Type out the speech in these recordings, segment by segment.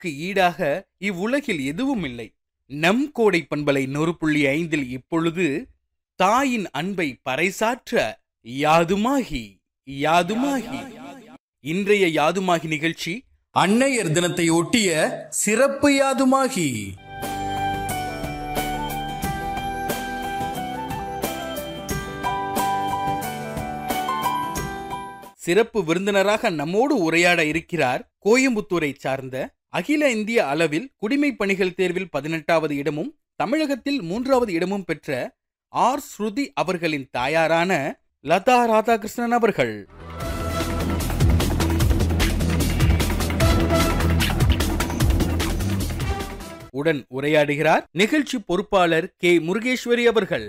அன்னைக்கு ஈடாக இவ்வுலகில் எதுவும் இல்லை நம் கோடை பண்பலை நூறு புள்ளி ஐந்தில் இப்பொழுது தாயின் அன்பை பறைசாற்ற யாதுமாகி யாதுமாகி இன்றைய யாதுமாகி நிகழ்ச்சி அன்னையர் தினத்தை ஒட்டிய சிறப்பு யாதுமாகி சிறப்பு விருந்தினராக நம்மோடு உரையாட இருக்கிறார் கோயம்புத்தூரை சார்ந்த அகில இந்திய அளவில் குடிமைப் பணிகள் தேர்வில் பதினெட்டாவது இடமும் தமிழகத்தில் மூன்றாவது இடமும் பெற்ற ஆர் ஸ்ருதி அவர்களின் தாயாரான லதா ராதாகிருஷ்ணன் அவர்கள் உடன் உரையாடுகிறார் நிகழ்ச்சி பொறுப்பாளர் கே முருகேஸ்வரி அவர்கள்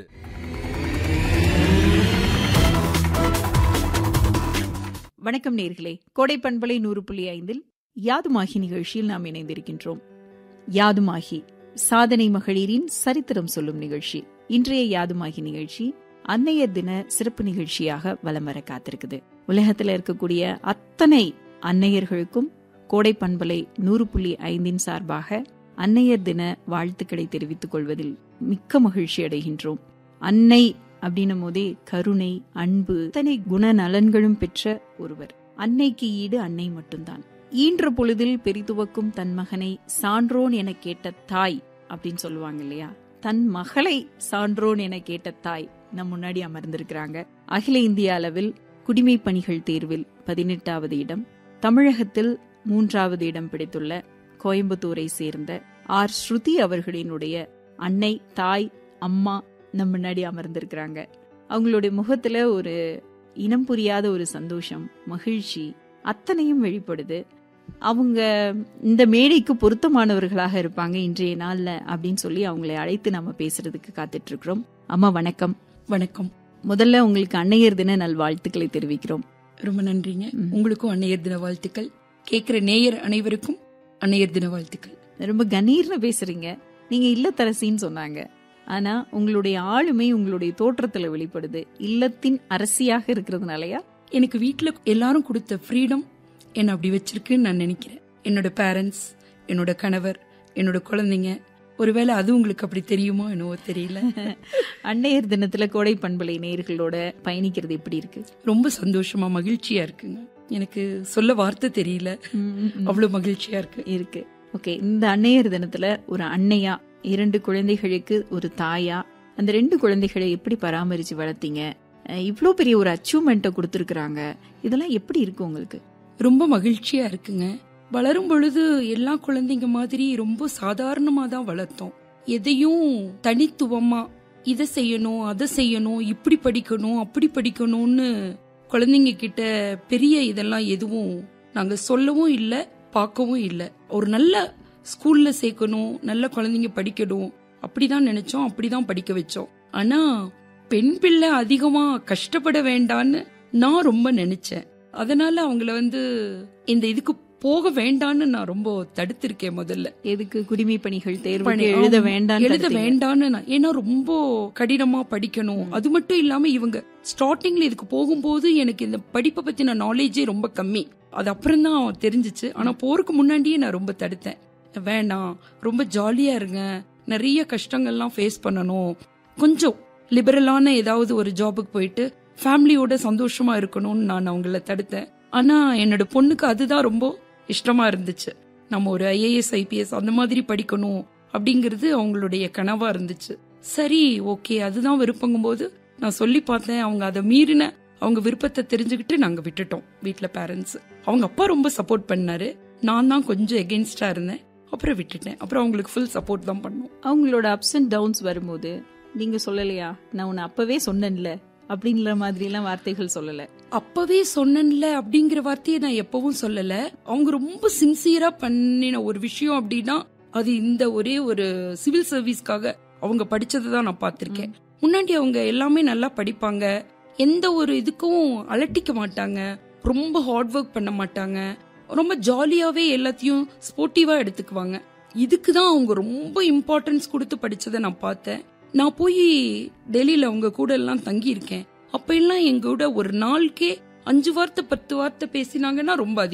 வணக்கம் நேர்களே கோடை பண்பலை நூறு புள்ளி ஐந்தில் யாதுமாகி நிகழ்ச்சியில் நாம் இணைந்திருக்கின்றோம் யாதுமாகி சாதனை மகளிரின் சரித்திரம் சொல்லும் நிகழ்ச்சி இன்றைய யாதுமாகி நிகழ்ச்சி அன்னையர் தின சிறப்பு நிகழ்ச்சியாக வலம் வர காத்திருக்குது உலகத்துல இருக்கக்கூடிய அத்தனை அன்னையர்களுக்கும் கோடை பண்பலை நூறு புள்ளி ஐந்தின் சார்பாக அன்னையர் தின வாழ்த்துக்களை தெரிவித்துக் கொள்வதில் மிக்க மகிழ்ச்சி அடைகின்றோம் அன்னை அப்படின்னும் போதே கருணை அன்பு இத்தனை குணநலன்களும் பெற்ற ஒருவர் அன்னைக்கு ஈடு அன்னை மட்டும்தான் ஈன்ற பொழுதில் பெரிதுவக்கும் தன் மகனை சான்றோன் என கேட்ட தாய் அப்படின்னு சொல்லுவாங்க இல்லையா தன் மகளை சான்றோன் என கேட்ட தாய் நம் முன்னாடி அமர்ந்திருக்கிறாங்க அகில இந்திய அளவில் குடிமை பணிகள் தேர்வில் பதினெட்டாவது இடம் தமிழகத்தில் மூன்றாவது இடம் பிடித்துள்ள கோயம்புத்தூரை சேர்ந்த ஆர் ஸ்ருதி அவர்களினுடைய அன்னை தாய் அம்மா நம் முன்னாடி அமர்ந்திருக்கிறாங்க அவங்களுடைய முகத்துல ஒரு இனம் புரியாத ஒரு சந்தோஷம் மகிழ்ச்சி அத்தனையும் வெளிப்படுது அவங்க இந்த மேடைக்கு பொருத்தமானவர்களாக இருப்பாங்க இன்றைய நாள்ல அப்படின்னு சொல்லி அவங்களை அழைத்து நம்ம பேசுறதுக்கு காத்துட்டு இருக்கிறோம் அம்மா வணக்கம் வணக்கம் முதல்ல உங்களுக்கு அன்னையர் தின நல்வாழ்த்துக்களை தெரிவிக்கிறோம் ரொம்ப நன்றிங்க ம். உங்களுக்கும் அன்னையர் தின வாழ்த்துக்கள் கேட்கிற நேயர் அனைவருக்கும் அன்னையர் தின வாழ்த்துக்கள் ரொம்ப கணீர்னு பேசுறீங்க நீங்க இல்லத்தரசின்னு சொன்னாங்க ஆனா உங்களுடைய ஆளுமை உங்களுடைய தோற்றத்துல வெளிப்படுது இல்லத்தின் அரசியாக இருக்கிறதுனாலயா எனக்கு வீட்ல எல்லாரும் கொடுத்த ஃப்ரீடம் என்ன அப்படி வச்சிருக்குன்னு நான் நினைக்கிறேன் என்னோட பேரண்ட்ஸ் என்னோட கணவர் என்னோட குழந்தைங்க ஒருவேளை அது உங்களுக்கு அப்படி தெரியுமோ என்னவோ தெரியல அன்னையர் தினத்துல கோடை பண்பலை நேயர்களோட பயணிக்கிறது எப்படி இருக்கு ரொம்ப சந்தோஷமா மகிழ்ச்சியா இருக்குங்க எனக்கு சொல்ல வார்த்தை தெரியல அவ்வளவு மகிழ்ச்சியா இருக்கு இருக்கு ஓகே இந்த அன்னையர் தினத்துல ஒரு அன்னையா இரண்டு குழந்தைகளுக்கு ஒரு தாயா அந்த ரெண்டு குழந்தைகளை எப்படி பராமரிச்சு வளர்த்தீங்க அஹ் இவ்ளோ பெரிய ஒரு அச்சீவ்மெண்ட்டை கொடுத்துருக்காங்க இதெல்லாம் எப்படி இருக்கு உங்களுக்கு ரொம்ப மகிழ்ச்சியா இருக்குங்க வளரும் பொழுது எல்லா குழந்தைங்க மாதிரி ரொம்ப சாதாரணமா தான் வளர்த்தோம் எதையும் தனித்துவமா இதை செய்யணும் அதை செய்யணும் இப்படி படிக்கணும் அப்படி படிக்கணும்னு குழந்தைங்க கிட்ட பெரிய இதெல்லாம் எதுவும் நாங்க சொல்லவும் இல்லை பார்க்கவும் இல்லை ஒரு நல்ல ஸ்கூல்ல சேர்க்கணும் நல்ல குழந்தைங்க படிக்கணும் அப்படிதான் நினைச்சோம் அப்படிதான் படிக்க வச்சோம் ஆனா பெண் பிள்ளை அதிகமா கஷ்டப்பட வேண்டான்னு நான் ரொம்ப நினைச்சேன் அதனால அவங்கள வந்து இந்த இதுக்கு போக வேண்டான்னு நான் ரொம்ப தடுத்திருக்கேன் முதல்ல எதுக்கு குடிமை பணிகள் தேர்வு பணி- எழுத ஆமா, வேண்டாம் எழுத வேண்டான்னு நான் ஏன்னா ரொம்ப கடினமா படிக்கணும் அது மட்டும் இல்லாம இவங்க ஸ்டார்டிங்ல இதுக்கு போகும்போது எனக்கு இந்த படிப்பை பத்தின நாலேஜே ரொம்ப கம்மி அது அப்புறம் தான் தெரிஞ்சிச்சு ஆனா போறதுக்கு முன்னாடியே நான் ரொம்ப தடுத்தேன் வேண்டாம் ரொம்ப ஜாலியா இருங்க நிறைய கஷ்டங்கள்லாம் ஃபேஸ் பண்ணணும் கொஞ்சம் லிபரலான ஏதாவது ஒரு ஜாபுக்கு போயிட்டு ஃபேமிலியோட சந்தோஷமா இருக்கணும்னு நான் அவங்கள தடுத்தேன் ஆனா என்னோட பொண்ணுக்கு அதுதான் ரொம்ப இஷ்டமா இருந்துச்சு நம்ம ஒரு ஐஏஎஸ் ஐபிஎஸ் அந்த மாதிரி படிக்கணும் அப்படிங்கிறது அவங்களுடைய கனவா இருந்துச்சு சரி ஓகே அதுதான் விருப்பங்கும் போது நான் சொல்லி பார்த்தேன் அவங்க அதை மீறின அவங்க விருப்பத்தை தெரிஞ்சுக்கிட்டு நாங்க விட்டுட்டோம் வீட்ல பேரண்ட்ஸ் அவங்க அப்பா ரொம்ப சப்போர்ட் பண்ணாரு நான் தான் கொஞ்சம் எகென்ஸ்டா இருந்தேன் அப்புறம் விட்டுட்டேன் அப்புறம் அவங்களுக்கு ஃபுல் சப்போர்ட் தான் பண்ணோம் அவங்களோட அப்ஸ் அண்ட் டவுன்ஸ் வரும்போது நீங்க சொல்லலையா நான் உன்னை அப்பவே சொன்னேன்ல அப்படிங்கிற மாதிரி எல்லாம் வார்த்தைகள் சொல்லல அப்பவே சொன்னேன்ல அப்படிங்கிற வார்த்தையை நான் எப்பவும் சொல்லல அவங்க ரொம்ப சின்சியரா பண்ணின ஒரு விஷயம் அப்படின்னா அது இந்த ஒரே ஒரு சிவில் சர்வீஸ்க்காக அவங்க படிச்சதை தான் நான் பார்த்திருக்கேன் முன்னாடி அவங்க எல்லாமே நல்லா படிப்பாங்க எந்த ஒரு இதுக்கும் அலட்டிக்க மாட்டாங்க ரொம்ப ஹார்ட் ஒர்க் பண்ண மாட்டாங்க ரொம்ப ஜாலியாவே எல்லாத்தையும் ஸ்போர்ட்டிவா எடுத்துக்குவாங்க இதுக்கு தான் அவங்க ரொம்ப இம்பார்ட்டன்ஸ் கொடுத்து படிச்சதை நான் பார்த்தேன் நான் போய் டெல்லியில அவங்க கூட எல்லாம் தங்கி இருக்கேன் அப்ப எல்லாம் எங்க கூட ஒரு நாளுக்கே அஞ்சு வார்த்தை பத்து வார்த்தை பேசினாங்கன்னா ரொம்ப அதிகம்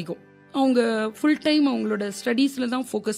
அவங்க ஃபுல் டைம் அவங்களோட ஸ்டடீஸ்ல தான் ஃபோக்கஸ்